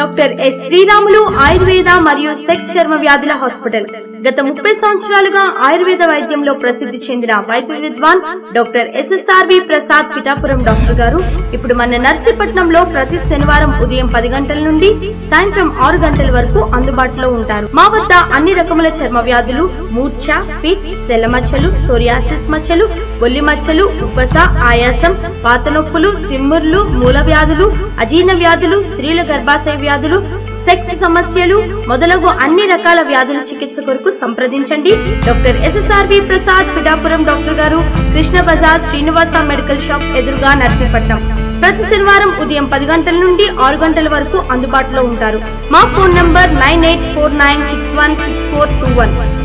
doctor yes Sriramulu Ayurveda మరియు sex చర్మ వ్యాధుల హాస్పిటల్ గత ముప్పై సంవత్సరాలుగా ఆయుర్వేద వైద్యంలో ప్రసిద్ధి చెందిన వైద్య విద్వాన్ doctor SSRV Prasad Pithapuram doctor garu ఇప్పుడు మన నర్సీపట్నంలో ప్రతి శనివారం ఉదయం పది గంటల నుండి సాయంత్రం ఆరు గంటల వరకు అందుబాటులో ఉంటారు మా వద్ద అన్ని రకముల చర్మ వ్యాధులు మూర్ఛ ఫిట్స్ తెల్ల మచ్చలు సోరియాసిస్ మచ్చలు బొల్లి మచ్చలు ఉబ్బస ఆయాసం వాత నొప్పులు తిమ్ముర్లు మూల వ్యాధులు అజీర్ణ వ్యాధులు స్త్రీల గర్భాశయ వ్యాధులు సెక్స్ సమస్యలు మొదలగు అన్ని రకాల వ్యాధుల చికిత్స కొరకు సంప్రదించండి doctor SSRV Prasad Pithapuram doctor garu Krishna Bazar Srinivasa medical shop ఎదురుగా నర్సీపట్నం ప్రతి శనివారం ఉదయం పది గంటల నుండి ఆరు గంటల వరకు అందుబాటులో ఉంటారు మా phone number nine eight four nine six one six four two one